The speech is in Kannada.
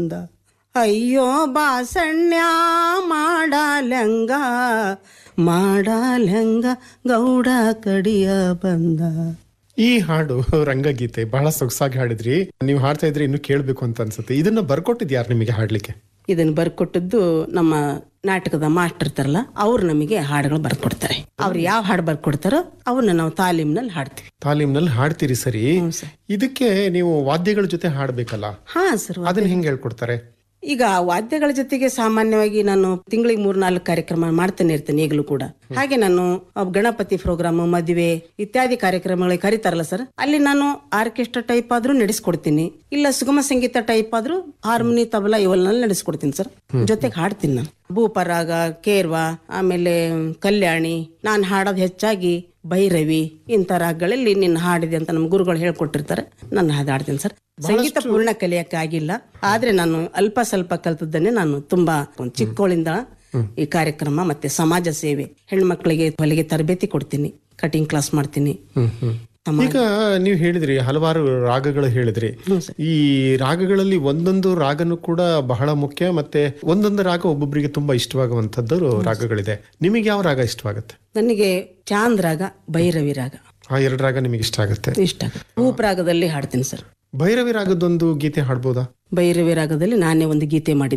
ಬಂದ ಅಯ್ಯೋ ಬಾಸಣ್ಯ ಮಾಡಲಂಗ ಮಾಡಲಂಗ ಗೌಡ ಕಡಿಯ ಬಂದ ಈ ಹಾಡು ರಂಗಗೀತೆ ಬಹಳ ಸೊಗಸಾಗಿ ಹಾಡಿದ್ರಿ ನೀವು ಹಾಡ್ತಾ ಇದ್ರೆ ಇನ್ನು ಕೇಳ್ಬೇಕು ಅಂತ ಅನ್ಸುತ್ತೆ ಇದನ್ನ ಬರ್ಕೊಟ್ಟಿದ್ ಯಾರು ನಿಮಗೆ ಹಾಡ್ಲಿಕ್ಕೆ ಇದನ್ನ ಬರ್ಕೊಟ್ಟದ್ದು ನಮ್ಮ ನಾಟಕದ ಮಾಸ್ಟರ್ ಇರ್ತಾರಲ್ಲ ಅವ್ರು ನಮಗೆ ಹಾಡುಗಳು ಬರ್ಕೊಡ್ತಾರೆ ಅವ್ರು ಯಾವ ಹಾಡು ಬರ್ಕೊಡ್ತಾರೋ ಅವನ್ನ ನಾವು ತಾಲೀಮ್ನಲ್ಲಿ ಹಾಡ್ತೀವಿ ತಾಲೀಮ್ನಲ್ಲಿ ಹಾಡ್ತೀರಿ ಸರಿ ಸರ್. ಇದಕ್ಕೆ ನೀವು ವಾದ್ಯಗಳ ಜೊತೆ ಹಾಡ್ಬೇಕಲ್ಲ ಹಾ ಸರ್ ಅದನ್ನ ಹೆಂಗ್ ಹೇಳ್ಕೊಡ್ತಾರೆ ಈಗ ವಾದ್ಯಗಳ ಜೊತೆಗೆ ಸಾಮಾನ್ಯವಾಗಿ ನಾನು ತಿಂಗಳಿಗೆ ಮೂರ್ ನಾಲ್ಕು ಕಾರ್ಯಕ್ರಮ ಮಾಡ್ತಾನೆ ಇರ್ತೇನೆ ಈಗಲೂ ಕೂಡ ಹಾಗೆ ನಾನು ಅಹ್, ಗಣಪತಿ ಪ್ರೋಗ್ರಾಮ್ ಮದುವೆ ಇತ್ಯಾದಿ ಕಾರ್ಯಕ್ರಮಗಳಿಗೆ ಕರೀತಾರಲ್ಲ ಸರ್ ಅಲ್ಲಿ ನಾನು ಆರ್ಕೆಸ್ಟ್ರಾ ಟೈಪ್ ಆದ್ರೂ ನಡೆಸ್ಕೊಡ್ತೀನಿ ಇಲ್ಲ ಸುಗಮ ಸಂಗೀತ ಟೈಪ್ ಆದ್ರೂ ಹಾರ್ಮೋನಿ ತಬಲಾ ಇವಲ್ನಲ್ಲಿ ನಡೆಸ್ಕೊಡ್ತೀನಿ ಸರ್ ಜೊತೆಗೆ ಹಾಡ್ತೀನಿ ನಾನು ಭೂಪರಾಗ ಕೇರ್ವಾ ಆಮೇಲೆ ಕಲ್ಯಾಣಿ ನಾನು ಹಾಡೋದು ಹೆಚ್ಚಾಗಿ ಭೈರವಿ ಇಂಥ ರಾಗಗಳಲ್ಲಿ ನಿನ್ನ ಹಾಡಿದೆ ಅಂತ ನಮ್ಮ ಗುರುಗಳು ಹೇಳ್ಕೊಟ್ಟಿರ್ತಾರೆ ನಾನು ಹಾಡು ಹಾಡ್ತೀನಿ ಸರ್ ಸಂಗೀತ ಪೂರ್ಣ ಕಲಿಯಕ್ಕೆ ಆಗಿಲ್ಲ ಆದ್ರೆ ನಾನು ಅಲ್ಪ ಸ್ವಲ್ಪ ಕಲ್ತದ್ದನ್ನೇ ನಾನು ತುಂಬಾ ಒಂದ್ ಚಿಕ್ಕವಳಿಂದ ಈ ಕಾರ್ಯಕ್ರಮ ಮತ್ತೆ ಸಮಾಜ ಸೇವೆ ಹೆಣ್ಮಕ್ಳಿಗೆ ಹೊಲಿಗೆ ತರಬೇತಿ ಕೊಡ್ತೀನಿ ಕಟಿಂಗ್ ಕ್ಲಾಸ್ ಮಾಡ್ತೀನಿ ಸಮಾಜ- ಈಗ ನೀವು ಹೇಳಿದ್ರಿ ಹಲವಾರು ರಾಗಗಳು ಹೇಳಿದ್ರಿ ಈ ರಾಗಗಳಲ್ಲಿ ಒಂದೊಂದು ರಾಗನು ಕೂಡ ಬಹಳ ಮುಖ್ಯ ಮತ್ತೆ ಒಂದೊಂದು ರಾಗ ಒಬ್ಬೊಬ್ಬರಿಗೆ ತುಂಬಾ ಇಷ್ಟವಾಗುವಂತದ್ದು ರಾಗಗಳಿದೆ ನಿಮಗೆ ಯಾವ ರಾಗ ಇಷ್ಟವಾಗುತ್ತೆ ನನಗೆ ಚಾಂದ್ ರಾಗ ಭೈರವಿ ರಾಗ ಆ ಎರಡು ರಾಗ ನಿಮಗೆ ಇಷ್ಟ ಆಗುತ್ತೆ ಇಷ್ಟ ಆಗುತ್ತೆ ಭೂಪ್ ರಾಗದಲ್ಲಿ ಹಾಡ್ತೀನಿ ಸರ್ ಭೈರವಿ ರಾಗದೊಂದು ಗೀತೆ ಹಾಡ್ಬೋದಾ ಭೈರವಿ ರಾಗದಲ್ಲಿ ನಾನೇ ಒಂದು ಗೀತೆ ಮಾಡಿದ್ದೆ